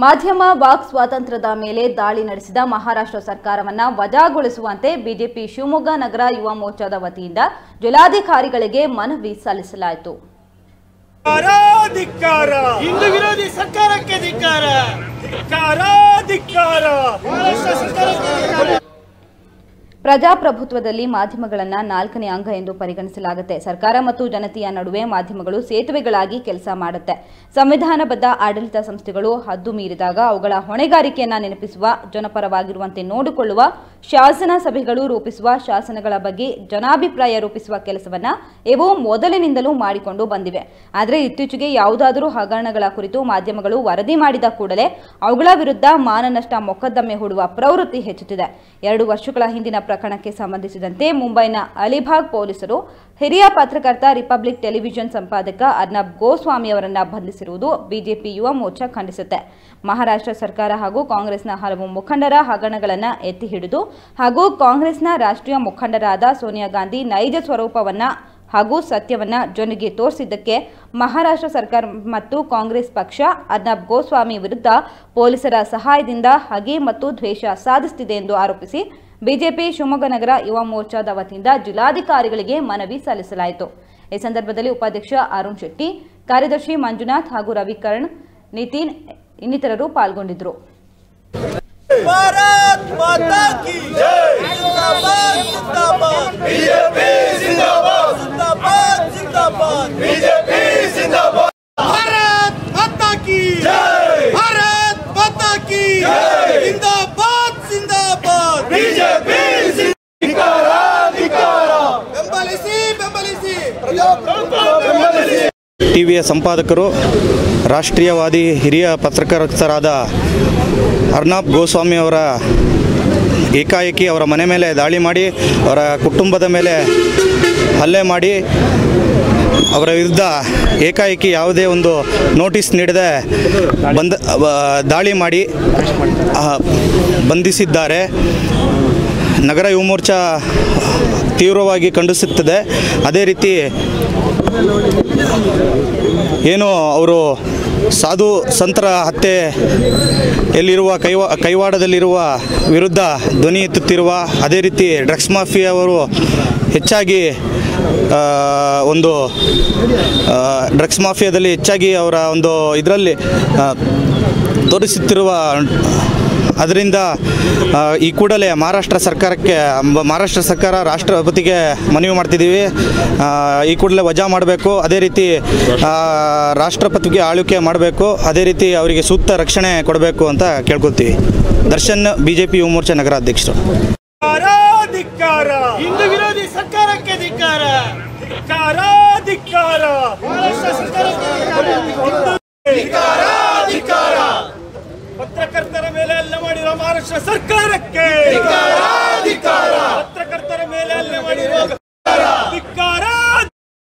ಮಾಧ್ಯಮ ವಾಕ್ ಸ್ವಾತಂತ್ರ್ಯದ ಮೇಲೆ ದಾಳಿ ನಡೆಸಿದ ಮಹಾರಾಷ್ಟ್ರ ಸರ್ಕಾರವನ್ನ ವಜಾಗೊಳಿಸುವಂತೆ ಬಿಜೆಪಿ ಶಿವಮೊಗ್ಗ ನಗರ ಯುವ ಮೋರ್ಚಾದ ವತಿಯಿಂದ ಜಿಲ್ಲಾಧಿಕಾರಿಗಳಿಗೆ ಮನವಿ ಸಲ್ಲಿಸಲಾಯಿತು ಧಿಕ್ಕಾರ ಹಿಂದೂ ವಿರೋಧಿ ಸರ್ಕಾರಕ್ಕೆ ಧಿಕ್ಕಾರ ಧಿಕ್ಕಾರ ಧಿಕ್ಕಾರ ಮಹಾರಾಷ್ಟ್ರ ಸರ್ಕಾರಕ್ಕೆ ಧಿಕ್ಕಾರ ಪ್ರಜಾಪ್ರಭುತ್ವದಲ್ಲಿ ಮಾಧ್ಯಮಗಳನ್ನ ನಾಲ್ಕನೇ ಅಂಗ ಎಂದು ಪರಿಗಣಿಸಲಾಗುತ್ತೆ ಸರ್ಕಾರ ಮತ್ತು ಜನತೆಯ ನಡುವೆ ಮಾಧ್ಯಮಗಳು ಸೇತುವೆಗಳಾಗಿ ಕೆಲಸ ಮಾಡುತ್ತೆ ಸಂವಿಧಾನಬದ್ಧ ಆಡಳಿತ ಸಂಸ್ಥೆಗಳು ಹದ್ದು ಮೀರಿದಾಗ ಅವುಗಳ ಹೊಣೆಗಾರಿಕೆಯನ್ನ ನೆನಪಿಸುವ ಜನಪರವಾಗಿರುವಂತೆ ನೋಡಿಕೊಳ್ಳುವ ಶಾಸನ ಸಭೆಗಳು ರೂಪಿಸುವ ಶಾಸನಗಳ ಬಗ್ಗೆ ಜನಾಭಿಪ್ರಾಯ ರೂಪಿಸುವ ಕೆಲಸವನ್ನ ಇವು ಮೊದಲಿನಿಂದಲೂ ಮಾಡಿಕೊಂಡು ಬಂದಿವೆ ಆದರೆ ಇತ್ತೀಚೆಗೆ ಯಾವುದಾದರೂ ಹಗರಣಗಳ ಕುರಿತು ಮಾಧ್ಯಮಗಳು ವರದಿ ಮಾಡಿದ ಕೂಡಲೇ ಅವುಗಳ ವಿರುದ್ಧ ಮಾನನಷ್ಟ ಮೊಕದ್ದಮೆ ಹೂಡುವ ಪ್ರವೃತ್ತಿ ಹೆಚ್ಚುತ್ತಿದೆ ಎರಡು ವರ್ಷಗಳ ಹಿಂದಿನ ಪ್ರಕರಣಕ್ಕೆ ಸಂಬಂಧಿಸಿದಂತೆ ಮುಂಬೈನ ಅಲಿಭಾಗ್ ಪೊಲೀಸರು ಹಿರಿಯ ಪತ್ರಕರ್ತ ರಿಪಬ್ಲಿಕ್ ಟೆಲಿವಿಷನ್ ಸಂಪಾದಕ ಅರ್ನಬ್ ಗೋಸ್ವಾಮಿ ಅವರನ್ನ ಬಂಧಿಸಿರುವುದು ಬಿಜೆಪಿ ಯುವ ಮೋರ್ಚಾ ಖಂಡಿಸುತ್ತೆ ಮಹಾರಾಷ್ಟ್ರ ಸರ್ಕಾರ ಹಾಗೂ ಕಾಂಗ್ರೆಸ್ನ ಹಲವು ಮುಖಂಡರ ಹಗರಣಗಳನ್ನು ಎತ್ತಿ ಹಿಡಿದು ಹಾಗೂ ಕಾಂಗ್ರೆಸ್ನ ರಾಷ್ಟ್ರೀಯ ಮುಖಂಡರಾದ ಸೋನಿಯಾ ಗಾಂಧಿ ನೈಜ ಸ್ವರೂಪವನ್ನ ಹಾಗೂ ಸತ್ಯವನ್ನ ಜನರಿಗೆ ತೋರಿಸಿದ್ದಕ್ಕೆ ಮಹಾರಾಷ್ಟ್ರ ಸರ್ಕಾರ ಮತ್ತು ಕಾಂಗ್ರೆಸ್ ಪಕ್ಷ ಅರ್ನಬ್ ಗೋಸ್ವಾಮಿ ವಿರುದ್ಧ ಪೊಲೀಸರ ಸಹಾಯದಿಂದ ಹಗೆ ಮತ್ತು ದ್ವೇಷ ಸಾಧಿಸುತ್ತಿದೆ ಎಂದು ಆರೋಪಿಸಿ ಬಿಜೆಪಿ ಶಿವಮೊಗ್ಗ ನಗರ ಯುವ ಮೋರ್ಚಾದ ವತಿಯಿಂದ ಜಿಲ್ಲಾಧಿಕಾರಿಗಳಿಗೆ ಮನವಿ ಸಲ್ಲಿಸಲಾಯಿತು ಈ ಸಂದರ್ಭದಲ್ಲಿ ಉಪಾಧ್ಯಕ್ಷ ಅರುಣ್ ಶೆಟ್ಟಿ ಕಾರ್ಯದರ್ಶಿ ಮಂಜುನಾಥ್ ಹಾಗೂ ರವಿಕರಣ್ ನಿತಿನ್ ಇನ್ನಿತರರು ಪಾಲ್ಗೊಂಡಿದ್ದರು ಭಾರತ್ ಮಾತಾ ಕಿ ಜಿಂದಾಬಾದ್ ಜಿಂದಾಬಾದ್ ಬಿಜೆಪಿ ಜಿಂದಾಬಾದ್ ಜಿಂದಾಬಾದ್ ಜಿಂದಾಬಾದ್ ಬಿಜೆಪಿ ಜಿಂದಾಬಾದ್ ಭಾರತ್ ಮಾತಾ ಕಿ ಭಾರತ್ ಮಾತಾ ಕಿ ಜಿಂದಾಬಾದ್ ಜಿಂದಾಬಾದ್ ಬಿಜೆಪಿ ಬೆಂಬಲಿಸಿ ಬೆಂಬಲಿಸಿ ಬೆಂಬಲಿಸಿ ಟಿವಿಯ ಸಂಪಾದಕರು ರಾಷ್ಟ್ರೀಯವಾದಿ ಹಿರಿಯ ಪತ್ರಕರ್ತರಾದ ಅರ್ನಾಬ್ ಗೋಸ್ವಾಮಿ ಅವರ ಏಕಾಏಕಿ ಅವರ ಮನೆ ಮೇಲೆ ದಾಳಿ ಮಾಡಿ ಅವರ ಕುಟುಂಬದ ಮೇಲೆ ಹಲ್ಲೆ ಮಾಡಿ ಅವರ ವಿರುದ್ಧ ಏಕಾಏಕಿ ಯಾವುದೇ ಒಂದು ನೋಟಿಸ್ ನೀಡದೆ ಬಂದ ಅವ- ದಾಳಿ ಮಾಡಿ ಆ, ಬಂಧಿಸಿದ್ದಾರೆ ನಗರ ಯುವ ಮೋರ್ಚಾ ತೀವ್ರವಾಗಿ ಖಂಡಿಸುತ್ತದೆ ಅದೇ ರೀತಿ ಏನು ಅವರು ಸಾಧು ಸಂತರ ಹತ್ಯೆ ಎಲ್ಲಿರುವ ಕೈವಾ ಕೈವಾಡದಲ್ಲಿರುವ ವಿರುದ್ಧ ಧ್ವನಿ ಎತ್ತುತ್ತಿರುವ ಅದೇ ರೀತಿ ಡ್ರಗ್ಸ್ ಮಾಫಿಯಾವರು ಹೆಚ್ಚಾಗಿ ಆ, ಒಂದು ಡ್ರಗ್ಸ್ ಮಾಫಿಯಾದಲ್ಲಿ ಹೆಚ್ಚಾಗಿ ಅವರ ಒಂದು ಇದರಲ್ಲಿ ತೋರಿಸುತ್ತಿರುವ ಅದರಿಂದ ಆ, ಈ ಕೂಡಲೇ ಮಹಾರಾಷ್ಟ್ರ ಸರ್ಕಾರಕ್ಕೆ ಮ- ಮಹಾರಾಷ್ಟ್ರ ಸರ್ಕಾರ ರಾಷ್ಟ್ರಪತಿಗೆ ಮನವಿ ಮಾಡ್ತಿದ್ದೀವಿ ಆ, ಈ ಕೂಡಲೇ ವಜಾ ಮಾಡಬೇಕು ಅದೇ ರೀತಿ ಆ, ರಾಷ್ಟ್ರಪತಿಗೆ ಆಳ್ವಿಕೆ ಮಾಡಬೇಕು ಅದೇ ರೀತಿ ಅವರಿಗೆ ಸೂಕ್ತ ರಕ್ಷಣೆ ಕೊಡಬೇಕು ಅಂತ ಕೇಳ್ಕೊತೀವಿ Darshan B J P Yuva Morcha ನಗರಾಧ್ಯಕ್ಷರು ಧಿಕ್ಕಾರ ಹಿಂದೂ ವಿರೋಧಿ ಸರ್ಕಾರಕ್ಕೆ ಧಿಕ್ಕಾರ ಧಿಕ್ಕಾರ ಧಿಕ್ಕಾರ ಮಹಾರಾಷ್ಟ್ರ ಸರ್ಕಾರಕ್ಕೆ ಧಿಕ್ಕಾರ ಪತ್ರಕರ್ತರ ಮೇಲೆ ಎಲ್ಲ ಮಾಡಿರೋ ಮಹಾರಾಷ್ಟ್ರ ಸರ್ಕಾರಕ್ಕೆ